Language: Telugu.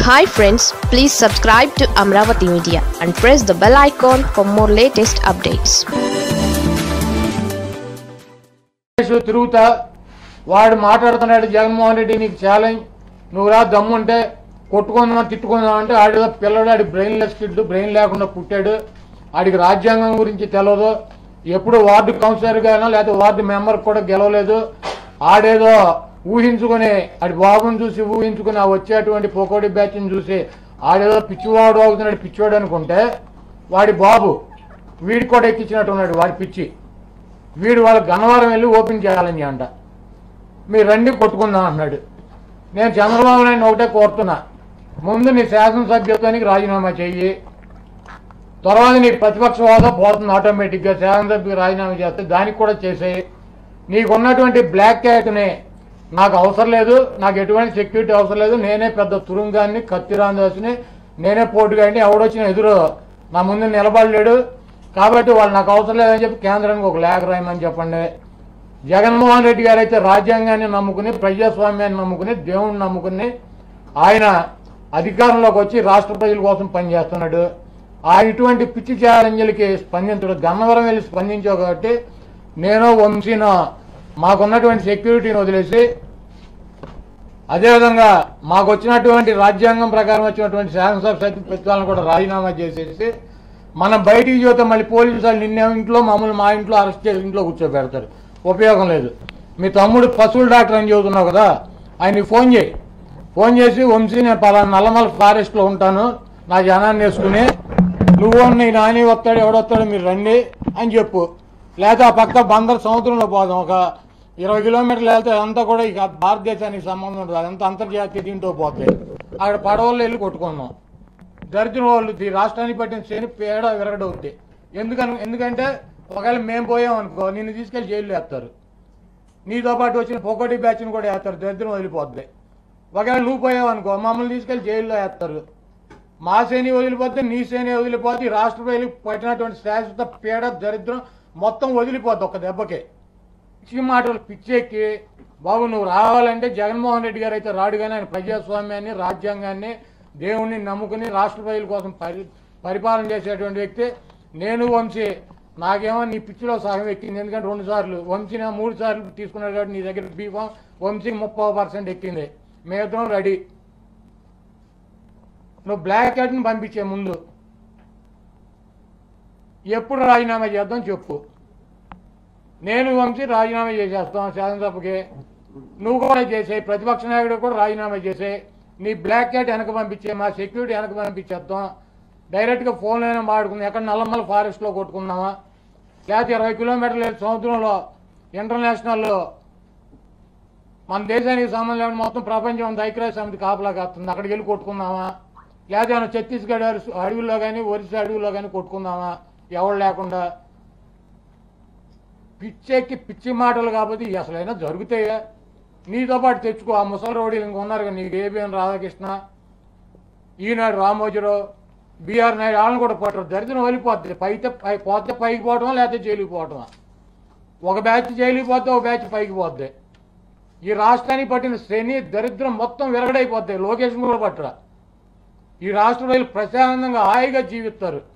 hi friends please subscribe to Amaravati media and press the bell icon for more latest updates case తిరుగుతా వాడు మాట్లాడుతున్నాడు జగన్మోహన్ రెడ్డి నీకు ఛాలెంజ్ నువ్వు రా దమ్ముంటే కొట్టుకుందాం తిట్టుకుందాం అంటే ఆడిదో పిల్లడు ఆడి బ్రెయిన్ లెస్ కిడ్ బ్రెయిన్ లేకుండా పుట్టాడు ఆడికి రాజ్యాంగం గురించి తెలియదు ఎప్పుడు వార్డు కౌన్సిలర్ గానో లేకపోతే వార్డు మెంబర్ కూడా గెలవలేదు ఆడేదో ఊహించుకుని ఆడి బాబుని చూసి ఊహించుకుని ఆ వచ్చేటువంటి పోకోడి బ్యాచ్ని చూసి ఆడేదో పిచ్చివాడు అవుతున్నాడు పిచ్చివాడు అనుకుంటే వాడి బాబు వీడికి కూడా ఎక్కించినట్టున్నాడు వాడి పిచ్చి వీడు వాళ్ళ గన్నవరం వెళ్ళి ఓపెన్ చేయాలని అంట మీరు రండి కొట్టుకుందాం అన్నాడు నేను చంద్రబాబు నాయుడు ఒకటే కోరుతున్నా ముందు నీ శాసనసభ్యత్వానికి రాజీనామా చెయ్యి తర్వాత నీ ప్రతిపక్ష హోదా పోతుంది ఆటోమేటిక్గా శాసనసభ్యుకి రాజీనామా చేస్తే దానికి కూడా చేసేయి నీకున్నటువంటి బ్లాక్ క్యాట్ని నాకు అవసరం లేదు నాకు ఎటువంటి సెక్యూరిటీ అవసరం లేదు నేనే పెద్ద తురుంగాన్ని కత్తిరాందాసుని నేనే పోటుగాడిని ఎవడొచ్చిన ఎదురు నా ముందు నిలబడలేడు కాబట్టి వాళ్ళు నాకు అవసరం లేదని చెప్పి కేంద్రానికి ఒక లేఖ రాయమని చెప్పండి జగన్మోహన్ రెడ్డి గారు అయితే రాజ్యాంగాన్ని నమ్ముకుని ప్రజాస్వామ్యాన్ని నమ్ముకుని దేవుణ్ణి నమ్ముకుని ఆయన అధికారంలోకి వచ్చి రాష్ట్ర ప్రజల కోసం పనిచేస్తున్నాడు ఆయన ఇటువంటి పిచ్చి ఛాలెంజ్లకి స్పందించడు గన్నవరం వెళ్ళి స్పందించావు కాబట్టి నేను వంశీనో మాకున్నటువంటి సెక్యూరిటీని వదిలేసి అదేవిధంగా మాకు వచ్చినటువంటి రాజ్యాంగం ప్రకారం వచ్చినటువంటి శాసనసభ సభ్యత్వాలను కూడా రాజీనామా చేసేసి మనం బయటికి చూస్తే మళ్ళీ పోలీసు వాళ్ళు నిన్నే ఇంట్లో మమ్మల్ని మా ఇంట్లో అరెస్ట్ చేసి ఇంట్లో కూర్చోబెడతారు ఉపయోగం లేదు మీ తమ్ముడు పశువుల డాక్టర్ అని చెబుతున్నావు కదా ఆయనకి ఫోన్ చేయి ఫోన్ చేసి వంశీ నేను పలానా నల్లమల ఫారెస్ట్లో ఉంటాను నా జనాన్ని వేసుకుని నువ్వు నీ నాని వస్తాడు ఎవడొస్తాడో మీరు రండి అని చెప్పు లేదా ఆ పక్క బందర్ సముద్రంలో పోదాం ఒక ఇరవై కిలోమీటర్లు వెళ్తే అంతా కూడా ఇక భారతదేశానికి సంబంధం ఉంటుంది అదంతా అంతర్జాతీయ దీంట్లో పోతాయి అక్కడ పడవల్లో వెళ్ళి కొట్టుకుందాం దరిద్రం వాళ్ళు ఈ రాష్ట్రానికి పట్టిన శని పేడ విరగడవుద్ది ఎందుకని ఎందుకంటే ఒకవేళ మేము పోయాం అనుకో నిన్ను తీసుకెళ్లి జైల్లో వేస్తారు నీతో పాటు వచ్చిన పొగటి బ్యాచ్ని కూడా వేస్తారు దరిద్రం వదిలిపోద్ది ఒకవేళ నువ్వు పోయావు అనుకో మమ్మల్ని తీసుకెళ్లి జైల్లో వేస్తారు మా సేని వదిలిపోతే నీ సేని వదిలిపోతే ఈ రాష్ట్ర ప్రజలకు పట్టినటువంటి శాశ్వత పీడ దరిద్రం మొత్తం వదిలిపోద్ది ఒక దెబ్బకే పిచ్చి మాటలు పిచ్చెక్కి బాబు నువ్వు రావాలంటే జగన్మోహన్ రెడ్డి గారు అయితే రాడు కానీ ఆయన ప్రజాస్వామ్యాన్ని రాజ్యాంగాన్ని దేవుణ్ణి నమ్ముకుని రాష్ట్ర ప్రజల కోసం పరి పరిపాలన చేసేటువంటి వ్యక్తి నేను వంశీ నాకేమో నీ పిచ్చిలో సగం ఎక్కింది ఎందుకంటే రెండు సార్లు వంశీని మూడు సార్లు తీసుకున్నాడు కాబట్టి నీ దగ్గర బీఫామ్ వంశీకి ముప్పై పర్సెంట్ ఎక్కింది మేమిద్దరం రెడీ నువ్వు బ్లాక్ కార్డ్ని పంపించే ముందు ఎప్పుడు రాజీనామా చేద్దాం చెప్పు నేను వంశీ రాజీనామా చేసేస్తాం శాసనసభకి నువ్వు కూడా చేసే ప్రతిపక్ష నాయకుడు కూడా రాజీనామా చేసే నీ బ్లాక్ క్యాట్ వెనక పంపించే మా సెక్యూరిటీ వెనక పంపించేస్తాం డైరెక్ట్గా ఫోన్ అయినా మాడుకుందాం ఎక్కడ నల్లమల్ల ఫారెస్ట్లో కొట్టుకుందామా లేకపోతే ఇరవై కిలోమీటర్లు వెళ్ళి సముద్రంలో ఇంటర్నేషనల్లో మన దేశానికి సంబంధం లేని మొత్తం ప్రపంచం అంతా ఐక్యరాజ్య సమితి కాపలా కాస్తుంది అక్కడికి వెళ్ళి కొట్టుకుందామా లేకపోతే ఏమైనా ఛత్తీస్గఢ్ అరు- అడవుల్లో కానీ ఒరిస్సా అడవుల్లో కానీ కొట్టుకుందామా ఎవరు లేకుండా పిచ్చెక్కి పిచ్చి మాటలు కాబట్టి ఇవి అసలైనా జరుగుతాయా నీతో పాటు తెచ్చుకో ఆ ముసలి రోడీలు ఇంక ఉన్నారు కదా నీకు ఏబిఎన్ రాధాకృష్ణ ఈనాడు రామోజీరావు బీఆర్ నాయుడు వాళ్ళని కూడా పట్టరు దరిద్రం వెళ్ళిపోద్ది పైతే పై పోతే పైకి పోవటమా లేకపోతే జైలుకి పోవటమా ఒక బ్యాచ్ జైలుకి పోతే ఒక బ్యాచ్ పైకి పోద్ది ఈ రాష్ట్రానికి పట్టిన శని దరిద్రం మొత్తం విరగడైపోద్ది లోకేష్ కూడా పట్టరా ఈ రాష్ట్ర ప్రజలు ప్రశాంతంగా హాయిగా జీవిస్తారు